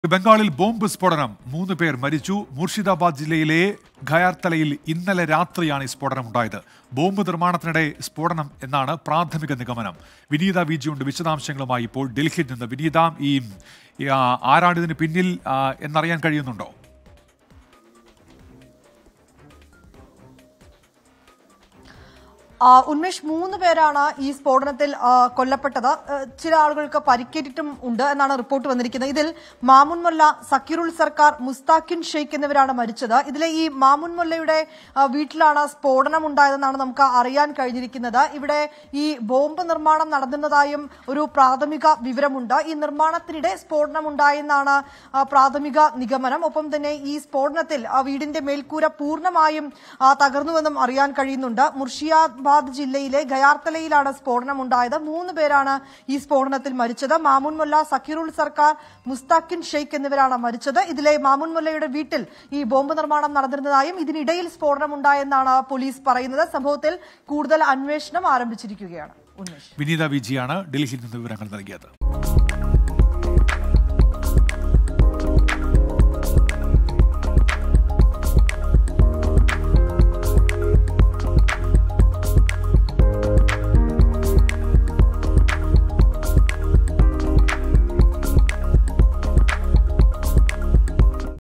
ബംഗാളിൽ ബോംബ് സ്ഫോടനം മൂന്ന് പേർ മരിച്ചു മുർഷിദാബാദ് ജില്ലയിലെ ഖയാർത്തലയിൽ ഇന്നലെ രാത്രിയാണ് ഈ സ്ഫോടനം ഉണ്ടായത് ബോംബ് നിർമ്മാണത്തിനിടെ സ്ഫോടനം എന്നാണ് പ്രാഥമിക നിഗമനം വിനീത വി ജിയുണ്ട് വിശദാംശങ്ങളുമായി ഇപ്പോൾ ഡൽഹിയിൽ നിന്ന് വിനീത ഈ ഈ, ആ, ആരാണ് ഇതിന് പിന്നിൽ ആ, എന്നറിയാൻ കഴിയുന്നുണ്ടോ ആ, ഉന്മേഷ് മൂന്ന് പേരാണ് ഈ സ്ഫോടനത്തിൽ ആ, കൊല്ലപ്പെട്ടത് ആ, ചില ആളുകൾക്ക് പരിക്കേറ്റിട്ടും ഉണ്ട് എന്നാണ് റിപ്പോർട്ട് വന്നിരിക്കുന്നത് ഇതിൽ മാമുൻ മൊല്ല സക്കീറുൽ സർക്കാർ മുസ്താഖിൻ ഷെയ്ഖ് എന്നിവരാണ് മരിച്ചത് ഇതിലെ ഈ മാമുൻ മൊല്ലയുടെ ആ, വീട്ടിലാണ് സ്ഫോടനം ഉണ്ടായതെന്നാണ് നമുക്ക് അറിയാൻ കഴിഞ്ഞിരിക്കുന്നത് ഇവിടെ ഈ ബോംബ് നിർമ്മാണം നടന്നിരുന്നതായും ഒരു പ്രാഥമിക വിവരമുണ്ട് ഈ നിർമ്മാണത്തിനിടെ സ്ഫോടനം ഉണ്ടായെന്നാണ് ആ, പ്രാഥമിക നിഗമനം ഒപ്പം തന്നെ ഈ സ്ഫോടനത്തിൽ ആ വീടിന്റെ മേൽക്കൂര പൂർണ്ണമായും ആ, തകർന്നുവെന്നും അറിയാൻ കഴിയുന്നുണ്ട് മുർഷിദാബാദ് ജില്ലയിലെ ഗയാർത്തലയിലാണ് സ്ഫോടനം ഉണ്ടായത് മൂന്ന് പേരാണ് ഈ സ്ഫോടനത്തിൽ മരിച്ചത് മാമുൻ മുല്ല സക്കീറുൽ സർക്കാർ മുസ്താഖിൻ ഷെയ്ഖ് എന്നിവരാണ് മരിച്ചത് ഇതിലെ മാമുൻ മുല്ലയുടെ വീട്ടിൽ ഈ ബോംബ് നിർമ്മാണം നടന്നിരുന്നതായും ഇതിനിടയിൽ സ്ഫോടനം ഉണ്ടായെന്നാണ് പോലീസ് പറയുന്നത് സംഭവത്തിൽ കൂടുതൽ അന്വേഷണം ആരംഭിച്ചിരിക്കുകയാണ് ഉന്മേഷ് വിനീത വി ജിയാണ് ഡൽഹിയിൽ നിന്ന് വിവരങ്ങൾ നൽകിയത്